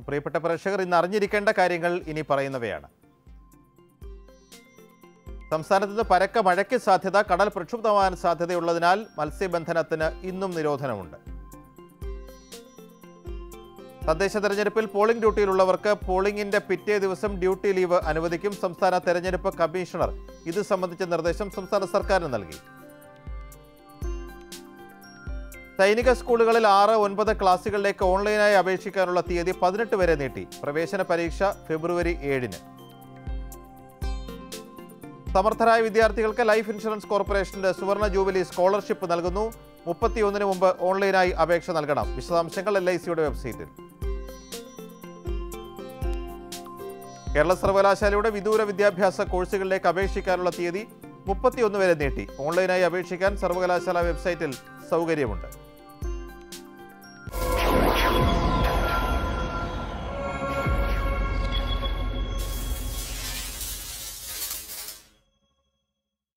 പ്രിയപ്പെട്ട പ്രേക്ഷകർ ഇന്ന് അറിഞ്ഞിരിക്കേണ്ട കാര്യങ്ങൾ ഇനി പറയുന്നവയാണ് സംസ്ഥാനത്ത് നിന്ന് പരക്ക മഴയ്ക്ക് സാധ്യത കടൽ പ്രക്ഷുബ്ധമാകാൻ സാധ്യതയുള്ളതിനാൽ മത്സ്യബന്ധനത്തിന് ഇന്നും നിരോധനമുണ്ട് തദ്ദേശ തെരഞ്ഞെടുപ്പിൽ പോളിംഗ് ഡ്യൂട്ടിയിലുള്ളവർക്ക് പോളിംഗിന്റെ പിറ്റേ ദിവസം ഡ്യൂട്ടി ലീവ് അനുവദിക്കും സംസ്ഥാന തെരഞ്ഞെടുപ്പ് കമ്മീഷണർ ഇത് സംബന്ധിച്ച നിർദ്ദേശം സംസ്ഥാന സർക്കാരിന് നൽകി സൈനിക സ്കൂളുകളിൽ ആറ് ഒൻപത് ക്ലാസുകളിലേക്ക് ഓൺലൈനായി അപേക്ഷിക്കാനുള്ള തീയതി പതിനെട്ട് വരെ നീട്ടി പ്രവേശന പരീക്ഷ ഫെബ്രുവരി ഏഴിന് സമർത്ഥരായ വിദ്യാർത്ഥികൾക്ക് ലൈഫ് ഇൻഷുറൻസ് കോർപ്പറേഷന്റെ സുവർണ ജൂബിലി സ്കോളർഷിപ്പ് നൽകുന്നു മുപ്പത്തിയൊന്നിന് മുമ്പ് ഓൺലൈനായി അപേക്ഷ നൽകണം വിശദാംശങ്ങൾ എൽ ഐ സിയുടെ വെബ്സൈറ്റിൽ കേരള സർവകലാശാലയുടെ വിദൂര വിദ്യാഭ്യാസ കോഴ്സുകളിലേക്ക് അപേക്ഷിക്കാനുള്ള തീയതി മുപ്പത്തിയൊന്ന് വരെ നീട്ടി ഓൺലൈനായി അപേക്ഷിക്കാൻ സർവകലാശാല വെബ്സൈറ്റിൽ സൗകര്യമുണ്ട്